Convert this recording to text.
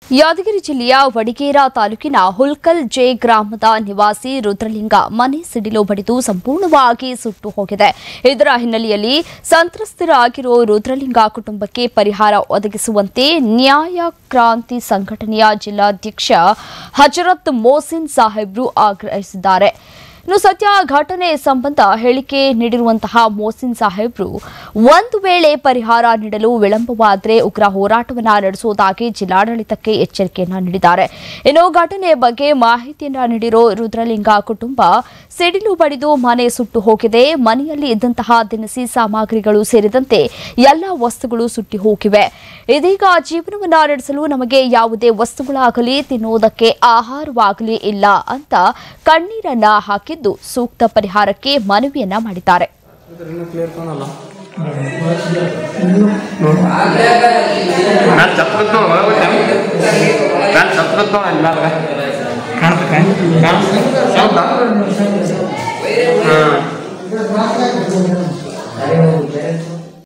ಯಾದಗಿರಿ ಜಿಲ್ಲೆಯ ವಡಿಗೇರ ತಾಲೂಕಿನ ಹುಲ್ಕಲ್ ಜೆ ಗ್ರಾಮದ ನಿವಾಸಿ ರುದ್ರಲಿಂಗ ಮನೆ ಸಿಡಿಲು ಬಡಿದು ಸಂಪೂರ್ಣವಾಗಿ ಸುಟ್ಟು ಹೋಗಿದೆ ಇದರ ಹಿನ್ನೆಲೆಯಲ್ಲಿ ಸಂತ್ರಸ್ತರಾಗಿರುವ ರುದ್ರಲಿಂಗ ಕುಟುಂಬಕ್ಕೆ ಪರಿಹಾರ ಒದಗಿಸುವಂತೆ ನ್ಯಾಯ ಕ್ರಾಂತಿ ಸಂಘಟನೆಯ ಜಿಲ್ಲಾಧ್ಯಕ್ಷ ಹಜರತ್ ಮೋಸಿನ್ ಸಾಹೇಬ್ರು ಆಗ್ರಹಿಸಿದ್ದಾರೆ ಇನ್ನು ಸದ್ಯ ಘಟನೆ ಸಂಬಂಧ ಹೇಳಿಕೆ ನೀಡಿರುವಂತಹ ಮೋಸಿನ್ ಸಾಹೇಬ್ರು ಒಂದು ವೇಳೆ ಪರಿಹಾರ ನೀಡಲು ವಿಳಂಬವಾದರೆ ಉಗ್ರ ಹೋರಾಟವನ್ನ ನಡೆಸುವುದಾಗಿ ಜಿಲ್ಲಾಡಳಿತಕ್ಕೆ ಎಚ್ಚರಿಕೆಯನ್ನ ನೀಡಿದ್ದಾರೆ ಇನ್ನು ಘಟನೆ ಬಗ್ಗೆ ಮಾಹಿತಿಯನ್ನ ನೀಡಿರೋ ರುದ್ರಲಿಂಗ ಕುಟುಂಬ ಸಿಡಿಲು ಬಡಿದು ಮನೆ ಸುಟ್ಟು ಹೋಗಿದೆ ಮನೆಯಲ್ಲಿ ಇದ್ದಂತಹ ದಿನಸಿ ಸಾಮಗ್ರಿಗಳು ಸೇರಿದಂತೆ ಎಲ್ಲ ವಸ್ತುಗಳು ಸುಟ್ಟಿ ಹೋಗಿವೆ ಇದೀಗ ಜೀವನವನ್ನ ನಡೆಸಲು ನಮಗೆ ಯಾವುದೇ ವಸ್ತುಗಳಾಗಲಿ ತಿನ್ನುವುದಕ್ಕೆ ಆಹಾರವಾಗಲಿ ಇಲ್ಲ ಅಂತ ಕಣ್ಣೀರನ್ನ ಹಾಕಿದ್ದು ಸೂಕ್ತ ಪರಿಹಾರಕ್ಕೆ ಮನವಿಯನ್ನ ಮಾಡಿದ್ದಾರೆ ಕ್ಲಿಯರ್ ಕಾಣಲ್ಲ ನಾನು ಸತ್ರದ ನೋಡು ಒಳಗೆ ನಾನು ಸತ್ರದ ನೋಡು ಅಲ್ಲಿ ಮ್ಯಾಲ್ಗ ಕಾಣ್ತಕ್ಕ ಕಾಣಿಸ್ತಾ? ಹೌದಾ